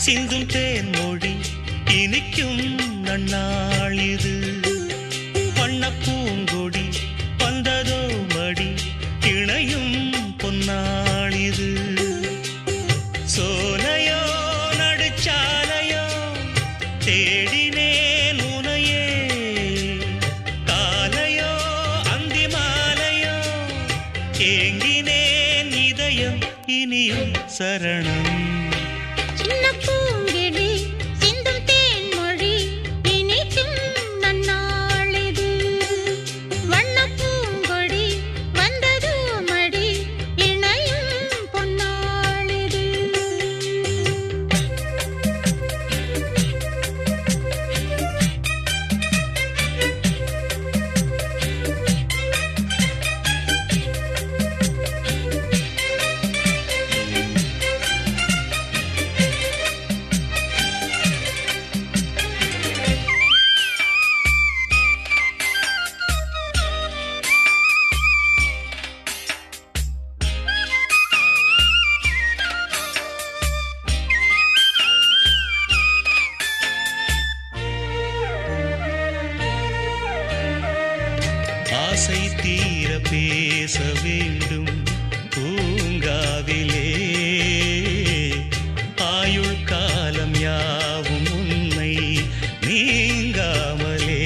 சிந்தும் தேன் மொழி இனிக்கும் நன்னாள் இது வண்ண பூங்கொடி வந்ததோ மடி இணையும் பொன்னாள் இது சோலையோ நடுச்சாலையோ தேடினேன் உனையே காலையோ அந்தி மாலையோ ஏங்கினேன் இதயம் இனியும் சரணம் சின்ன பூங்கிழி சிந்தும் தேன்மொழி இனிக்கும் நன்னாளிது வண்ணப் பூங்கொடி வந்ததோ மடி இணையும் பொன்னாளிது ஆசை தீர பேச வேண்டும் பூங்காவிலே ஆயுள் காலம் யாவும் உன்னை நீங்காமலே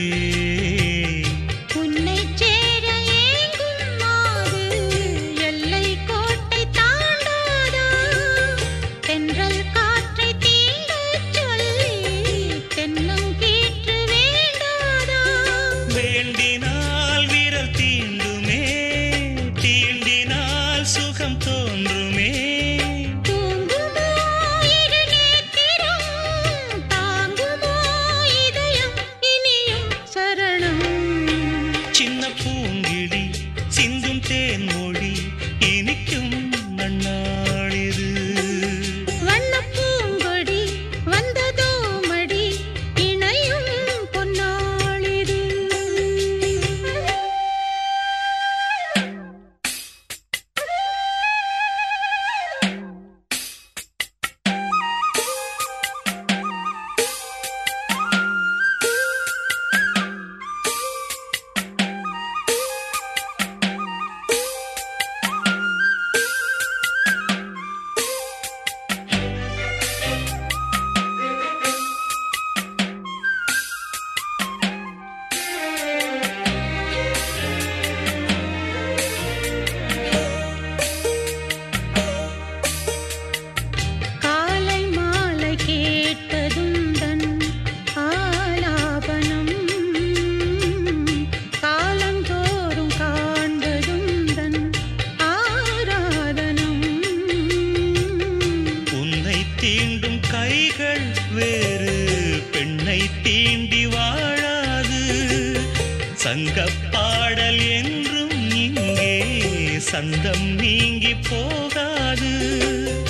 உன்னைச் சேர ஏங்கும் மாது எல்லை கோட்டை தாண்டாதா தென்றல் காற்றை தீண்டச் சொல்லி தென்னங்கீற்று வேண்டாதா வேண்டினால் விரல் தீண்டுமே தீண்டினால் சுகம் தோன்றுமே தூங்குமோ இரு நேத்திரம் தாங்குமோ இதயம் இனியும் சரணம் சின்ன பூங்கிழி சிந்தும் தேன் மொழி இனிக்கும் நன்னாளிது வண்ணப் பூங்கொடி வந்ததோ மடி இணையும் பொன்னாளிது காலை மாலை கேட்டதுந்தன் ஆலாபனம் காலந்தோறும் காண்பதுந்தன் ஆராதனம் உன்னை தீண்டும் கைகள் வேறு பெண்ணை தீண்டி வாழாது சங்கப் பாடல் என்றும் இங்கே சந்தம் நீங்கி போகாது